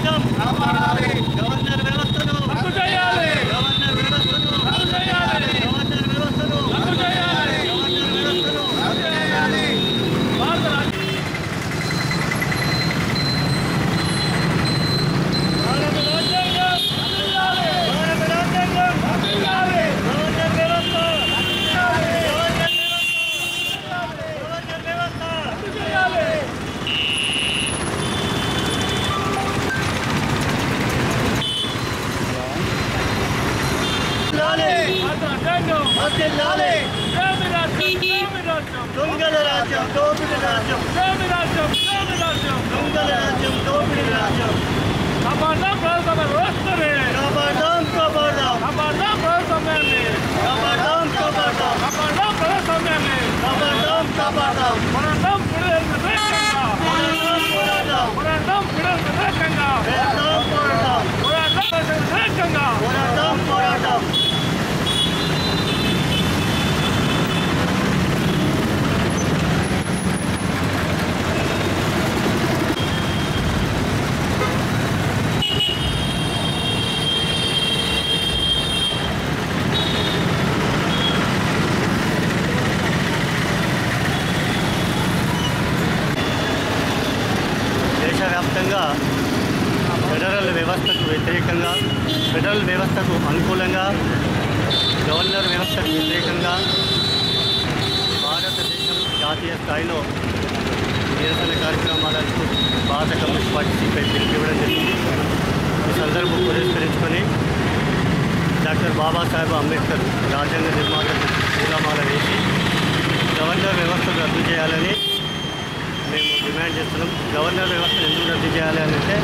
రాజ్యం గవర్నర్ వ్యవస్థను రద్దు చేయాలి గవర్నర్ వ్యవస్థను రద్దు చేయాలి గవర్నర్ వ్యవస్థను రద్దు చేయాలి గవర్నర్ వ్యవస్థను రద్దు చేయాలి భారత రాజ్య- భారత రాజ్యాంగం రద్దు చేయాలి. భారత రాజ్యాంగం రద్దు చేయాలి. గవర్నర్ వ్యవస్థ రద్దు చేయాలి. గవర్నర్ వ్యవస్థ గవర్నర్ వ్యవస్థ రద్దు చేయాలి. లాలే భారత రాజ్యాంగం వర్ధిల్లాలి ప్రేమి రాజ్యం ప్రేమి రాజ్యం దొంగల రాజ్యం దోపిడి రాజ్యం ప్రేమి రాజ్యం ప్రేమి రాజ్యం దొంగల రాజ్యం దోపిడి రాజ్యం కాపాడదాం ప్రభుత్వ వ్యవస్థని కాపాడదాం కాపాడదాం కాపాడదాం ప్రజాస్వామ్యాన్ని కాపాడదాం కాపాడదాం కాపాడదాం ప్రజాస్వామ్యాన్ని కాపాడదాం కాపాడదాం పోరాటం పిల్లల వ్యతిరేకంగా పోరాడదాం పోరాడదాం పోరాటం పిల్లల వ్యతిరేకంగా పోరాడదాం పోరాడదాం పోరాటం పిల్లల వ్యతిరేకంగా పోరాడదాం పోరాడదాం దేశవ్యాప్తంగా ఫెడరల్ వ్యవస్థకు వ్యతిరేకంగా ఫెడరల్ వ్యవస్థకు అనుకూలంగా గవర్నర్ వ్యవస్థకు వ్యతిరేకంగా భారతదేశం జాతీయ స్థాయిలో నిరసన కార్యక్రమాలకు భారత కమ్యూనిస్ట్ పార్టీ సిపిఐ పిలుపునివ్వడం జరిగింది ఈ సందర్భం పురస్కరించుకొని డాక్టర్ బాబాసాహెబ్ అంబేద్కర్ రాజ్యాంగ నిర్మాతకు పూలమాల వేసి గవర్నర్ వ్యవస్థను రద్దు చేయాలని మేము డిమాండ్ చేస్తున్నాం గవర్నర్ వ్యవస్థను ఎందుకు రద్దు చేయాలి అని అంటే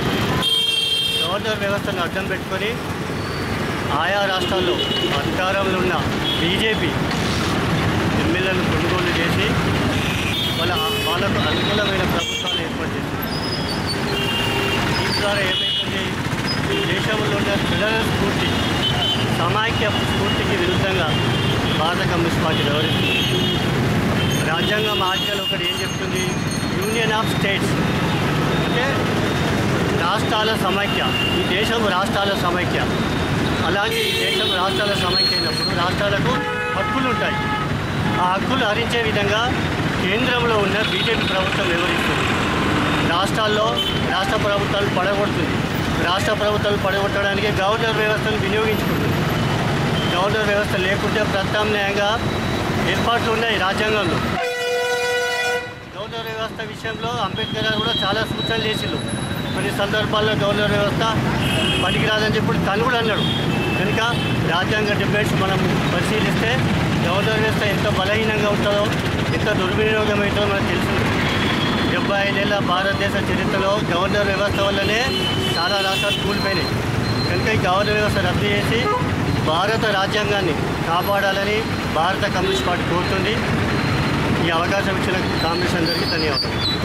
గవర్నర్ వ్యవస్థను అడ్డం పెట్టుకొని ఆయా రాష్ట్రాల్లో అధికారంలో ఉన్న బీజేపీ ఎమ్మెల్యేలను కొనుగోలు చేసి వాళ్ళ వాళ్ళకు అనుకూలమైన ప్రభుత్వాలు ఏర్పాటు చేసింది దీని ద్వారా ఏమైతుంది దేశంలో ఉన్న ఫెడరల్ స్ఫూర్తి సమాఖ్య స్ఫూర్తికి విరుద్ధంగా భారత కమ్యూనిస్ట్ పార్టీ వ్యవహరిస్తుంది రాజ్యాంగం ఆర్టికల్ ఒకటి ఏం చెప్తుంది యూనియన్ ఆఫ్ స్టేట్స్ అంటే రాష్ట్రాల సమైక్య ఈ దేశం రాష్ట్రాల సమైక్య అలాగే ఈ దేశం రాష్ట్రాల సమైక్య అయినప్పుడు రాష్ట్రాలకు హక్కులు ఉంటాయి ఆ హక్కులు హరించే విధంగా కేంద్రంలో ఉన్న బీజేపీ ప్రభుత్వం వివరిస్తుంది రాష్ట్రాల్లో రాష్ట్ర ప్రభుత్వాలు పడగొడుతుంది రాష్ట్ర ప్రభుత్వాలు పడగొట్టడానికి గవర్నర్ వ్యవస్థను వినియోగించుకుంటుంది గవర్నర్ వ్యవస్థ లేకుంటే ప్రత్యామ్నాయంగా ఏర్పాట్లు ఉన్నాయి రాజ్యాంగంలో గవర్నర్ వ్యవస్థ విషయంలో అంబేద్కర్ గారు కూడా చాలా సూచనలు చేసిండు కొన్ని సందర్భాల్లో గవర్నర్ వ్యవస్థ పనికిరాదని చెప్పి తను కూడా అన్నాడు కనుక రాజ్యాంగ డిబేట్స్ మనం పరిశీలిస్తే గవర్నర్ వ్యవస్థ ఎంత బలహీనంగా ఉంటుందో ఎంత దుర్వినియోగం అవుతుందో మనకు తెలుసు డెబ్బై ఐదేళ్ల భారతదేశ చరిత్రలో గవర్నర్ వ్యవస్థ వల్లనే చాలా రాష్ట్రాలు కూలిపోయినాయి కనుక ఈ గవర్నర్ వ్యవస్థ రద్దు చేసి భారత రాజ్యాంగాన్ని కాపాడాలని భారత కమ్యూనిస్ట్ పార్టీ కోరుతుంది ఈ అవకాశం ఇచ్చిన కాంగ్రెస్ అందరికీ ధన్యవాదాలు